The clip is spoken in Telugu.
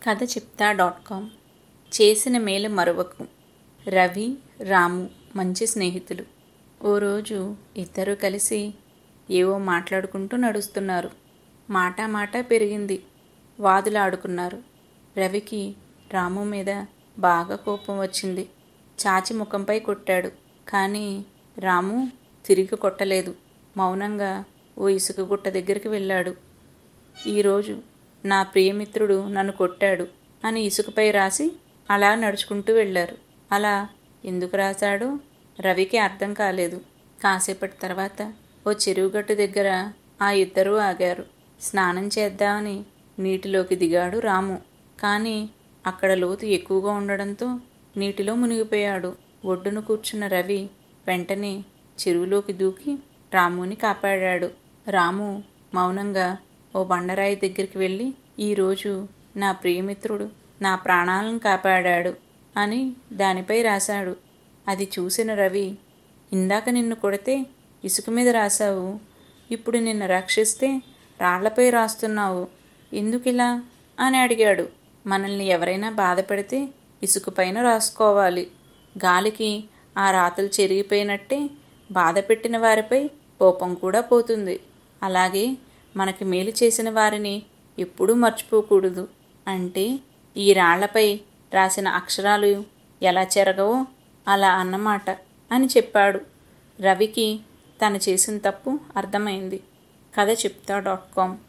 కథ చెప్తా డాట్ కామ్ చేసిన మేలు మరొకకు రవి రాము మంచి స్నేహితులు ఓ రోజు ఇద్దరు కలిసి ఏవో మాట్లాడుకుంటూ నడుస్తున్నారు మాట మాట పెరిగింది వాదులాడుకున్నారు రవికి రాము మీద బాగా కోపం వచ్చింది చాచి ముఖంపై కొట్టాడు కానీ రాము తిరిగి కొట్టలేదు మౌనంగా ఓ ఇసుక గుట్ట దగ్గరికి వెళ్ళాడు ఈరోజు నా ప్రియమిత్రుడు నన్ను కొట్టాడు అని ఇసుకపై రాసి అలా నడుచుకుంటూ వెళ్ళారు అలా ఎందుకు రాశాడో రవికి అర్థం కాలేదు కాసేపటి తర్వాత ఓ చెరువుగట్టు దగ్గర ఆ ఇద్దరూ ఆగారు స్నానం చేద్దామని నీటిలోకి దిగాడు రాము కానీ అక్కడ లోతు ఎక్కువగా ఉండడంతో నీటిలో మునిగిపోయాడు ఒడ్డున కూర్చున్న రవి వెంటనే చెరువులోకి దూకి రాముని కాపాడాడు రాము మౌనంగా ఓ బండరాయి దగ్గరికి వెళ్ళి ఈరోజు నా ప్రియమిత్రుడు నా ప్రాణాలను కాపాడాడు అని దానిపై రాశాడు అది చూసిన రవి ఇందాక నిన్ను కొడితే ఇసుక మీద రాశావు ఇప్పుడు నిన్ను రక్షిస్తే రాళ్లపై రాస్తున్నావు ఎందుకిలా అని అడిగాడు మనల్ని ఎవరైనా బాధ పెడితే ఇసుక పైన రాసుకోవాలి గాలికి ఆ రాతలు చెరిగిపోయినట్టే బాధ పెట్టిన వారిపై కోపం కూడా పోతుంది అలాగే మనకి మేలు చేసిన వారిని ఎప్పుడూ మర్చిపోకూడదు అంటే ఈ రాళ్లపై రాసిన అక్షరాలు ఎలా చెరగవో అలా అన్నమాట అని చెప్పాడు రవికి తను చేసిన తప్పు అర్థమైంది కథ చెప్తా డాట్ కామ్